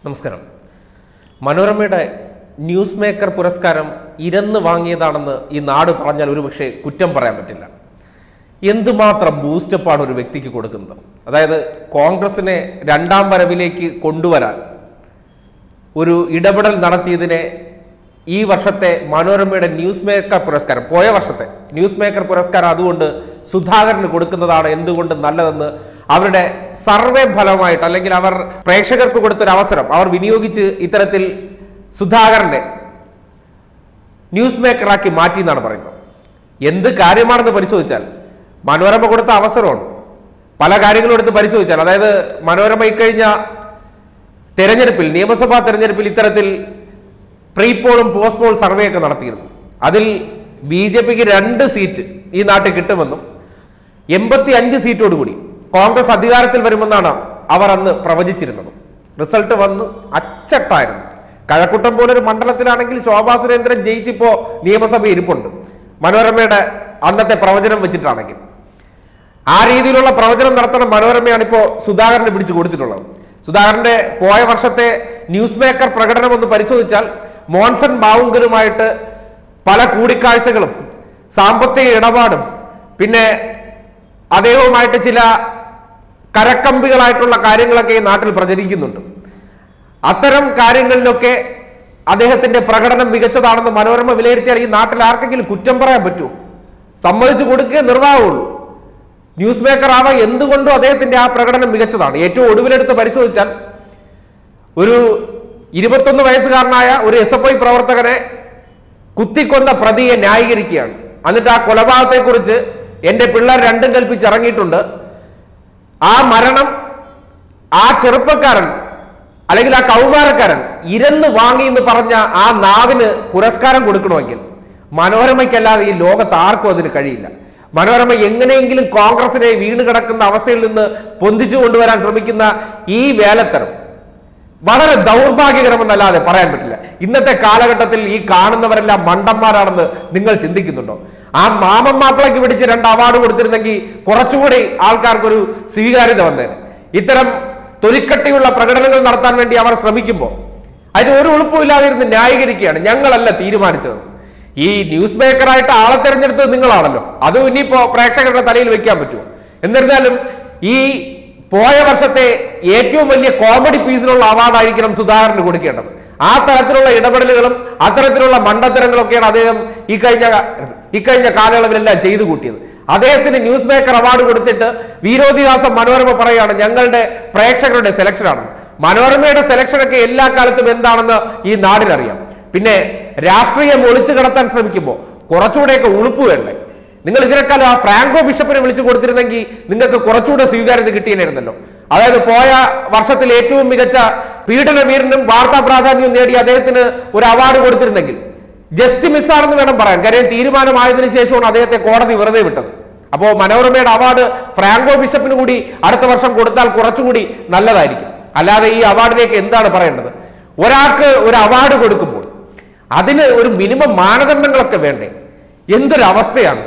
നമസ്കാരം മനോരമയുടെ news maker പുരസ്കാരം ഇരന്ന് വാങ്ങിയതാണെന്ന് ഈ നാട് പറഞ്ഞാൽ ഒരുപക്ഷെ കുറ്റം പറയാൻ പറ്റില്ല എന്തുമാത്രം ബൂസ്റ്റപ്പാണ് ഒരു വ്യക്തിക്ക് കൊടുക്കുന്നത് അതായത് കോൺഗ്രസിനെ രണ്ടാം വരവിലേക്ക് കൊണ്ടുവരാൻ ഒരു ഇടപെടൽ നടത്തിയതിനെ ഈ വർഷത്തെ മനോരമയുടെ ന്യൂസ് മേക്കർ പുരസ്കാരം പോയ വർഷത്തെ ന്യൂസ് മേക്കർ പുരസ്കാരം അതുകൊണ്ട് സുധാകരന് കൊടുക്കുന്നതാണ് എന്തുകൊണ്ട് നല്ലതെന്ന് അവരുടെ സർവേ ഫലമായിട്ട് അല്ലെങ്കിൽ അവർ പ്രേക്ഷകർക്ക് കൊടുത്തൊരു അവസരം അവർ വിനിയോഗിച്ച് ഇത്തരത്തിൽ സുധാകരനെ ന്യൂസ് മേക്കറാക്കി മാറ്റി എന്നാണ് പറയുന്നത് എന്ത് കാര്യമാണെന്ന് പരിശോധിച്ചാൽ മനോരമ കൊടുത്ത അവസരമാണ് പല കാര്യങ്ങളും എടുത്ത് പരിശോധിച്ചാൽ അതായത് മനോരമ ഇക്കഴിഞ്ഞ തെരഞ്ഞെടുപ്പിൽ നിയമസഭാ തെരഞ്ഞെടുപ്പിൽ ഇത്തരത്തിൽ പ്രീപോളും പോസ്റ്റ് പോൾ സർവേ ഒക്കെ നടത്തിയിരുന്നു അതിൽ ബി ജെ പിക്ക് രണ്ട് സീറ്റ് ഈ നാട്ടിൽ കിട്ടുമെന്നും എൺപത്തി അഞ്ച് സീറ്റോടുകൂടി കോൺഗ്രസ് അധികാരത്തിൽ വരുമെന്നാണ് അവർ അന്ന് പ്രവചിച്ചിരുന്നത് റിസൾട്ട് വന്ന് അച്ചട്ടായിരുന്നു കഴക്കൂട്ടം പോലൊരു മണ്ഡലത്തിലാണെങ്കിൽ ശോഭാ സുരേന്ദ്രൻ ജയിച്ചിപ്പോ നിയമസഭ ഇരിപ്പുണ്ട് മനോരമയുടെ അന്നത്തെ പ്രവചനം വെച്ചിട്ടാണെങ്കിൽ ആ രീതിയിലുള്ള പ്രവചനം നടത്തണം മനോരമയാണ് ഇപ്പോൾ സുധാകരനെ പിടിച്ചു കൊടുത്തിട്ടുള്ളത് സുധാകരന്റെ പോയ വർഷത്തെ ന്യൂസ് മേക്കർ പ്രകടനം ഒന്ന് പരിശോധിച്ചാൽ മോൺസൺ ബാവുങ്കലുമായിട്ട് പല കൂടിക്കാഴ്ചകളും സാമ്പത്തിക ഇടപാടും പിന്നെ അദ്ദേഹവുമായിട്ട് ചില കരക്കമ്പികളായിട്ടുള്ള കാര്യങ്ങളൊക്കെ ഈ നാട്ടിൽ പ്രചരിക്കുന്നുണ്ട് അത്തരം കാര്യങ്ങളിലൊക്കെ അദ്ദേഹത്തിന്റെ പ്രകടനം മികച്ചതാണെന്ന് മനോരമ വിലയിരുത്തിയാൽ ഈ നാട്ടിൽ ആർക്കെങ്കിലും കുറ്റം പറയാൻ പറ്റുമോ സമ്മതിച്ചു കൊടുക്കുക നിർവാഹമുള്ളൂ ന്യൂസ് മേക്കർ ആവാൻ എന്തുകൊണ്ടും അദ്ദേഹത്തിന്റെ ആ പ്രകടനം മികച്ചതാണ് ഏറ്റവും ഒടുവിലെടുത്ത് പരിശോധിച്ചാൽ ഒരു ഇരുപത്തൊന്ന് വയസ്സുകാരനായ ഒരു എസ് എഫ് ഐ പ്രവർത്തകനെ കുത്തിക്കൊന്ന പ്രതിയെ ന്യായീകരിക്കുകയാണ് എന്നിട്ട് ആ കൊലപാതകത്തെക്കുറിച്ച് എൻ്റെ പിള്ളേർ രണ്ടും കൽപ്പിച്ച് ഇറങ്ങിയിട്ടുണ്ട് ആ മരണം ആ ചെറുപ്പക്കാരൻ അല്ലെങ്കിൽ ആ കൗമാരക്കാരൻ ഇരന്ന് വാങ്ങി എന്ന് പറഞ്ഞ ആ നാവിന് പുരസ്കാരം കൊടുക്കണമെങ്കിൽ മനോരമയ്ക്കല്ലാതെ ഈ ലോകത്ത് ആർക്കും അതിന് കഴിയില്ല മനോരമ എങ്ങനെയെങ്കിലും കോൺഗ്രസിനെ വീണ് കിടക്കുന്ന അവസ്ഥയിൽ നിന്ന് പൊന്തിച്ചു കൊണ്ടുവരാൻ ശ്രമിക്കുന്ന ഈ വേലത്തരം വളരെ ദൗർഭാഗ്യകരമെന്നല്ലാതെ പറയാൻ പറ്റില്ല ഇന്നത്തെ കാലഘട്ടത്തിൽ ഈ കാണുന്നവരെല്ലാം മണ്ടന്മാരാണെന്ന് നിങ്ങൾ ചിന്തിക്കുന്നുണ്ടോ ആ മാമൻ മാപ്പിളയ്ക്ക് പിടിച്ച് രണ്ട് അവാർഡ് കൊടുത്തിരുന്നെങ്കിൽ കുറച്ചുകൂടി ആൾക്കാർക്കൊരു സ്വീകാര്യത വന്നേനെ ഇത്തരം തൊലിക്കട്ടിയുള്ള പ്രകടനങ്ങൾ നടത്താൻ വേണ്ടി അവർ ശ്രമിക്കുമ്പോൾ അതിന് ഒരു ഉളുപ്പുമില്ലാതെ ഇരുന്ന് ന്യായീകരിക്കുകയാണ് ഞങ്ങളല്ല തീരുമാനിച്ചത് ഈ ന്യൂസ് മേക്കറായിട്ട് ആളെ തെരഞ്ഞെടുത്തത് നിങ്ങളാണല്ലോ അതും ഇനിയിപ്പോ പ്രേക്ഷകരുടെ തലയിൽ വെക്കാൻ പറ്റുമോ എന്നിരുന്നാലും ഈ പോയ വർഷത്തെ ഏറ്റവും വലിയ കോമഡി പീസിനുള്ള അവാർഡായിരിക്കണം സുധാകരന് കൊടുക്കേണ്ടത് ആ തരത്തിലുള്ള ഇടപെടലുകളും അത്തരത്തിലുള്ള മണ്ടത്തരങ്ങളൊക്കെയാണ് അദ്ദേഹം ഈ കഴിഞ്ഞ ഇക്കഴിഞ്ഞ കാലയളവിലെല്ലാം ചെയ്തു കൂട്ടിയത് അദ്ദേഹത്തിന് ന്യൂസ് മേക്കർ അവാർഡ് കൊടുത്തിട്ട് വീരോധിഹാസം മനോരമ പറയാണ് ഞങ്ങളുടെ പ്രേക്ഷകരുടെ സെലക്ഷനാണെന്ന് മനോരമയുടെ സെലക്ഷനൊക്കെ എല്ലാ കാലത്തും എന്താണെന്ന് ഈ നാടിനറിയാം പിന്നെ രാഷ്ട്രീയം ഒളിച്ചു കടത്താൻ ശ്രമിക്കുമ്പോൾ കുറച്ചുകൂടെയൊക്കെ ഉളുപ്പ് വേണ്ടേ നിങ്ങൾ ഇതിനേക്കാളും ആ ഫ്രാങ്കോ ബിഷപ്പിനെ വിളിച്ചു കൊടുത്തിരുന്നെങ്കിൽ നിങ്ങൾക്ക് കുറച്ചുകൂടെ സ്വീകാര്യത കിട്ടിയേനായിരുന്നല്ലോ അതായത് പോയ വർഷത്തിൽ ഏറ്റവും മികച്ച പീഡന വീരനും വാർത്താ പ്രാധാന്യവും നേടി അദ്ദേഹത്തിന് ഒരു അവാർഡ് കൊടുത്തിരുന്നെങ്കിൽ ജസ്റ്റ് മിസ്സാണെന്ന് വേണം പറയാൻ കാര്യം തീരുമാനമായതിനു ശേഷമാണ് അദ്ദേഹത്തെ കോടതി വെറുതെ വിട്ടത് അപ്പോൾ മനോരമയുടെ അവാർഡ് ഫ്രാങ്കോ ബിഷപ്പിന് കൂടി അടുത്ത വർഷം കൊടുത്താൽ കുറച്ചുകൂടി നല്ലതായിരിക്കും അല്ലാതെ ഈ അവാർഡിലേക്ക് എന്താണ് പറയേണ്ടത് ഒരാൾക്ക് ഒരു അവാർഡ് കൊടുക്കുമ്പോൾ അതിന് ഒരു മിനിമം മാനദണ്ഡങ്ങളൊക്കെ വേണ്ടേ എന്തൊരു അവസ്ഥയാണ്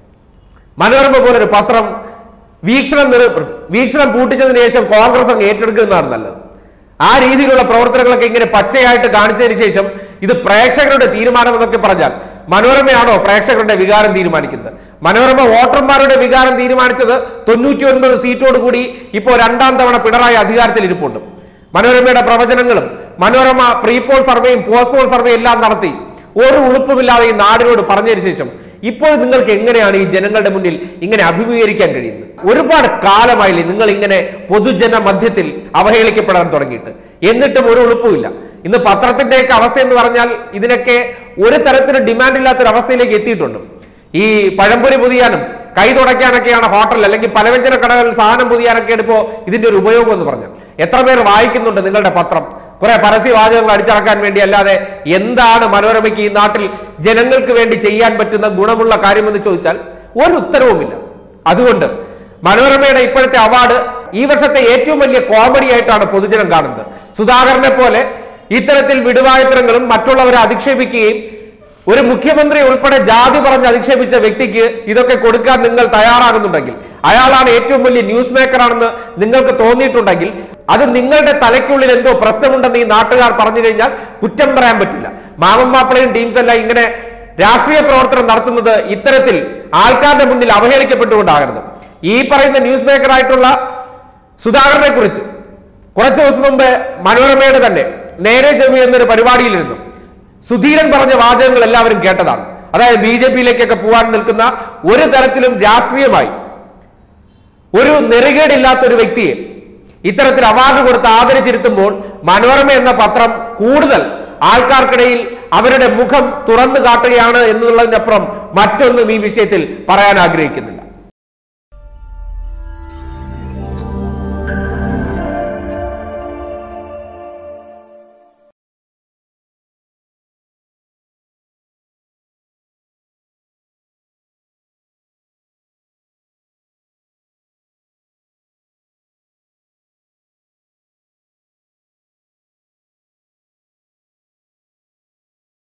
മനോരമ പോലൊരു പത്രം വീക്ഷണം നിർ വീക്ഷണം പൂട്ടിച്ചതിന് ശേഷം കോൺഗ്രസ് അങ്ങ് ഏറ്റെടുക്കുന്നതാണ് നല്ലത് ആ രീതിയിലുള്ള പ്രവർത്തനങ്ങളൊക്കെ ഇങ്ങനെ പച്ചയായിട്ട് കാണിച്ചതിന് ശേഷം ഇത് പ്രേക്ഷകരുടെ തീരുമാനം എന്നൊക്കെ പറഞ്ഞാൽ മനോരമയാണോ പ്രേക്ഷകരുടെ വികാരം തീരുമാനിക്കുന്നത് മനോരമ വോട്ടർമാരുടെ വികാരം തീരുമാനിച്ചത് തൊണ്ണൂറ്റി ഒൻപത് സീറ്റോട് കൂടി ഇപ്പോൾ രണ്ടാം തവണ പിണറായി അധികാരത്തിൽ ഇരിപ്പുണ്ട് മനോരമയുടെ പ്രവചനങ്ങളും മനോരമ പ്രീപോൾ സർവേയും പോസ്റ്റ് പോൾ സർവേയും എല്ലാം നടത്തി ഒരു ഉളുപ്പുമില്ലാതെ ഈ നാടിനോട് പറഞ്ഞതിന് ശേഷം ഇപ്പോൾ നിങ്ങൾക്ക് എങ്ങനെയാണ് ഈ ജനങ്ങളുടെ മുന്നിൽ ഇങ്ങനെ അഭിമുഖീകരിക്കാൻ കഴിയുന്നത് ഒരുപാട് കാലമായില്ലേ നിങ്ങൾ ഇങ്ങനെ പൊതുജന മധ്യത്തിൽ അവഹേളിക്കപ്പെടാൻ തുടങ്ങിയിട്ട് എന്നിട്ടും ഒരു ഉളുപ്പുമില്ല ഇന്ന് പത്രത്തിന്റെയൊക്കെ അവസ്ഥ എന്ന് പറഞ്ഞാൽ ഇതിനൊക്കെ ഒരു തരത്തിലും ഡിമാൻഡ് ഇല്ലാത്തൊരു അവസ്ഥയിലേക്ക് എത്തിയിട്ടുണ്ട് ഈ പഴംപൊരി പുതിയാനും കൈ തുടയ്ക്കാനൊക്കെയാണ് ഹോട്ടൽ അല്ലെങ്കിൽ പലവ്യഞ്ജന കടകളിൽ സാധനം പുതിയാനൊക്കെയാണ് ഇപ്പോൾ ഇതിന്റെ ഒരു ഉപയോഗം എന്ന് പറഞ്ഞാൽ എത്ര പേർ വായിക്കുന്നുണ്ട് നിങ്ങളുടെ പത്രം കുറെ പരസ്യവാചകങ്ങൾ അടിച്ചിറക്കാൻ വേണ്ടി അല്ലാതെ എന്താണ് മനോരമയ്ക്ക് ഈ നാട്ടിൽ ജനങ്ങൾക്ക് വേണ്ടി ചെയ്യാൻ പറ്റുന്ന ഗുണമുള്ള കാര്യമെന്ന് ചോദിച്ചാൽ ഒരു ഉത്തരവുമില്ല അതുകൊണ്ട് മനോരമയുടെ ഇപ്പോഴത്തെ അവാർഡ് ഈ വർഷത്തെ ഏറ്റവും വലിയ കോമഡി ആയിട്ടാണ് പൊതുജനം കാണുന്നത് സുധാകരനെ പോലെ ഇത്തരത്തിൽ വിടുവായത്തരങ്ങളും മറ്റുള്ളവരെ അധിക്ഷേപിക്കുകയും ഒരു മുഖ്യമന്ത്രി ഉൾപ്പെടെ ജാതി പറഞ്ഞ് അധിക്ഷേപിച്ച വ്യക്തിക്ക് ഇതൊക്കെ കൊടുക്കാൻ നിങ്ങൾ തയ്യാറാകുന്നുണ്ടെങ്കിൽ അയാളാണ് ഏറ്റവും വലിയ ന്യൂസ് മേക്കർ ആണെന്ന് നിങ്ങൾക്ക് തോന്നിയിട്ടുണ്ടെങ്കിൽ അത് നിങ്ങളുടെ തലയ്ക്കുള്ളിൽ എന്തോ പ്രശ്നമുണ്ടെന്ന് ഈ നാട്ടുകാർ പറഞ്ഞു കഴിഞ്ഞാൽ കുറ്റം പറയാൻ പറ്റില്ല മാമൻ മാപ്പിളയും ടീംസ് എല്ലാം ഇങ്ങനെ രാഷ്ട്രീയ പ്രവർത്തനം നടത്തുന്നത് ഇത്തരത്തിൽ ആൾക്കാരുടെ മുന്നിൽ അവഹേളിക്കപ്പെട്ടുകൊണ്ടാകരുത് ഈ പറയുന്ന ന്യൂസ് മേക്കർ ആയിട്ടുള്ള സുധാകരനെ കുറിച്ച് കുറച്ച് ദിവസം മുമ്പ് മനോരമയുടെ തന്നെ നേരെ ചെവി എന്നൊരു പരിപാടിയിലിരുന്നു സുധീരൻ പറഞ്ഞ വാചകങ്ങൾ എല്ലാവരും കേട്ടതാണ് അതായത് ബി ജെ പിയിലേക്കൊക്കെ പോകാൻ നിൽക്കുന്ന ഒരു തരത്തിലും രാഷ്ട്രീയമായി ഒരു നെറുകേടില്ലാത്ത ഒരു വ്യക്തിയെ ഇത്തരത്തിൽ അവാർഡ് കൊടുത്ത് ആദരിച്ചിരുത്തുമ്പോൾ മനോരമ എന്ന പത്രം കൂടുതൽ ആൾക്കാർക്കിടയിൽ അവരുടെ മുഖം തുറന്നു കാട്ടുകയാണ് എന്നുള്ളതിനപ്പുറം മറ്റൊന്നും ഈ വിഷയത്തിൽ പറയാൻ ആഗ്രഹിക്കുന്നില്ല